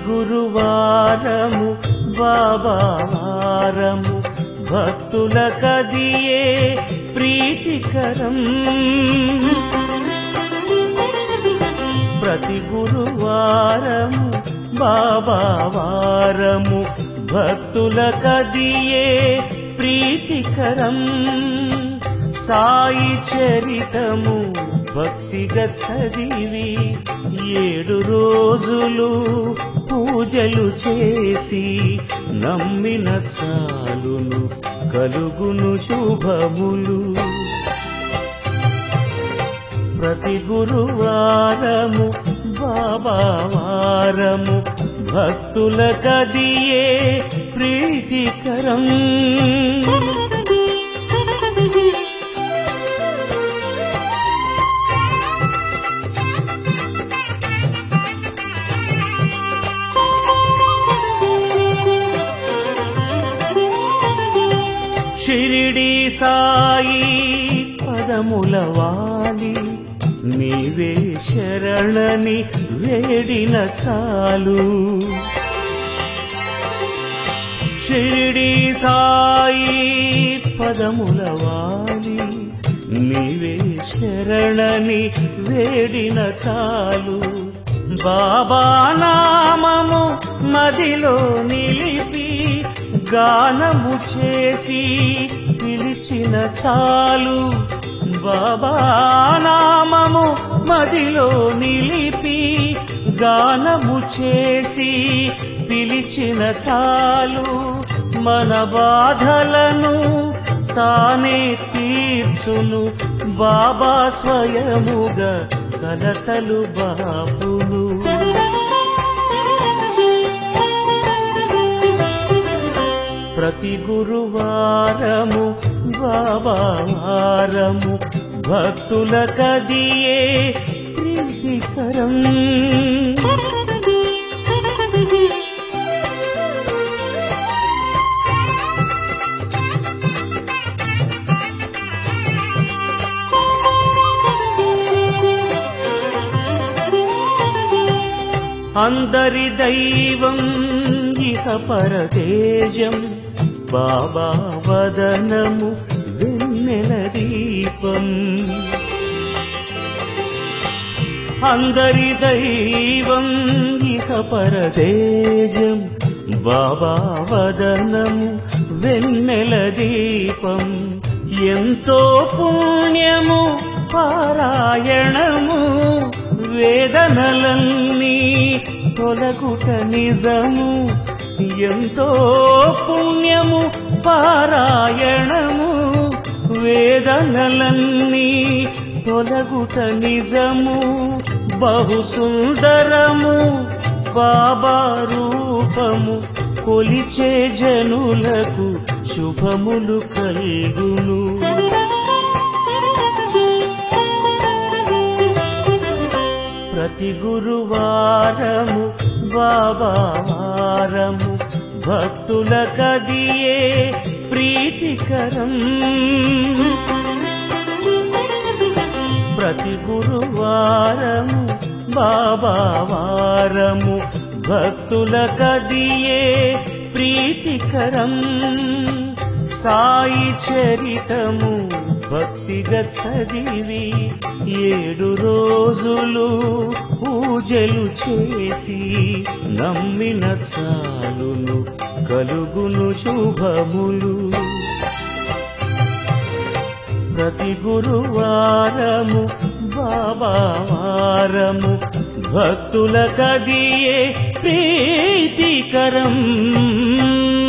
గురువారము బాబావారము భక్తుల కదియే ప్రీతికరం ప్రతి గురువారము బాబావారము భక్తుల కదియే ప్రీతికరం సాయి చరితము భక్తిగా చదివి ఏడు రోజులు పూజలు చేసి నమ్మిన చాలును కలుగును శుభములు ప్రతి గురువారము బాబావారము భక్తుల కదియే ప్రీతికరం షిరిడి సాయి పదముల వాలి నీవే శరణని వేడిన చాలు షిరిడి సాయి పదముల వాలి నీవే శరణని వేడిన చాలు బాబా నామము మదిలో నిలిపి గానము చేసి పిలిచిన చాలు బాబా నామము మదిలో నిలిపి గానము చేసి పిలిచిన చాలు మన బాధలను తానే తీర్చును బాబా స్వయముగా కలతలు బాపును ప్రతి గురువారము బాబావారము భక్తుల కదియే ప్రీతికరం అందరి దైవం ఇక పరదేశం బాబా వదనము వెన్నెల దీపం అందరి దైవం ఇక పరదేశం బాబా వదనము వెన్నెల దీపం ఎంతో పుణ్యము పారాయణము వేదనలన్నీ తొలగుట నిజము ఎంతో పుణ్యము పారాయణము వేదనలన్నీ తొలగుట నిజము బహు సుందరము బాబా రూపము కొలిచే జనులకు శుభములు కలుగును ప్రతి గురువారము బాబావారము భక్తుల కదియే ప్రీతికరం ప్రతి గురువారము బాబావారము భక్తుల కదియే ప్రీతికరం సాయి చరితము భక్తిగా చదివి ఏడు రోజులు పూజలు చేసి నమ్మిన చాలును కలుగును శుభములు ప్రతి గురువారము బాబావారము భక్తుల కదియే ప్రీతికరం